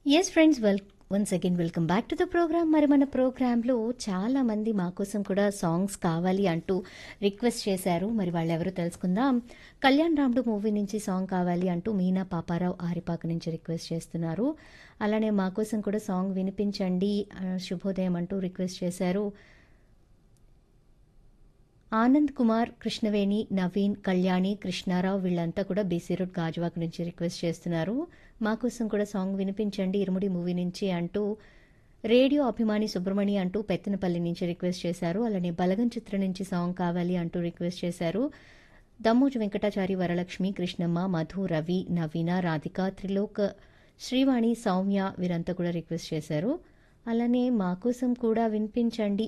yes friends well once again welcome back to the program మరి మన ప్రోగ్రాంలో చాలా మంది మా కోసం కూడా సాంగ్స్ కావాలి అంటూ రిక్వెస్ట్ చేశారు మరి వాళ్ళు ఎవరో తెలుసుకుందాం కళ్యాణ్ రాముడు మూవీ నుంచి సాంగ్ కావాలి అంటూ మీనా పాపారావు ఆరిపాక నుంచి రిక్వెస్ట్ చేస్తున్నారు అలానే మా కోసం కూడా సాంగ్ వినిపించండి ఆ, శుభోదయం అంటూ రిక్వెస్ట్ చేశారు ఆనంద్ కుమార్ కృష్ణవేణి నవీన్ కళ్యాణి కృష్ణారావు వీళ్ళంతా కూడా బీసీ రోడ్ గాజువాక్ నుంచి రిక్వెస్ట్ చేస్తున్నారు మా కోసం కూడా సాంగ్ వినిపించండి ఇరుముడి మూవీ నుంచి అంటూ రేడియో అభిమాని సుబ్రమణి అంటూ పెత్తనపల్లి నుంచి రిక్వెస్ట్ చేశారు అలానే బలగం చిత్రం నుంచి సాంగ్ కావాలి అంటూ రిక్వెస్ట్ చేశారు దమ్మోజు వెంకటాచారి వరలక్ష్మి కృష్ణమ్మ మధు రవి నవీన రాధిక త్రిలోక్ శ్రీవాణి సౌమ్య వీరంతా కూడా రిక్వెస్ట్ చేశారు అలానే మా కోసం కూడా వినిపించండి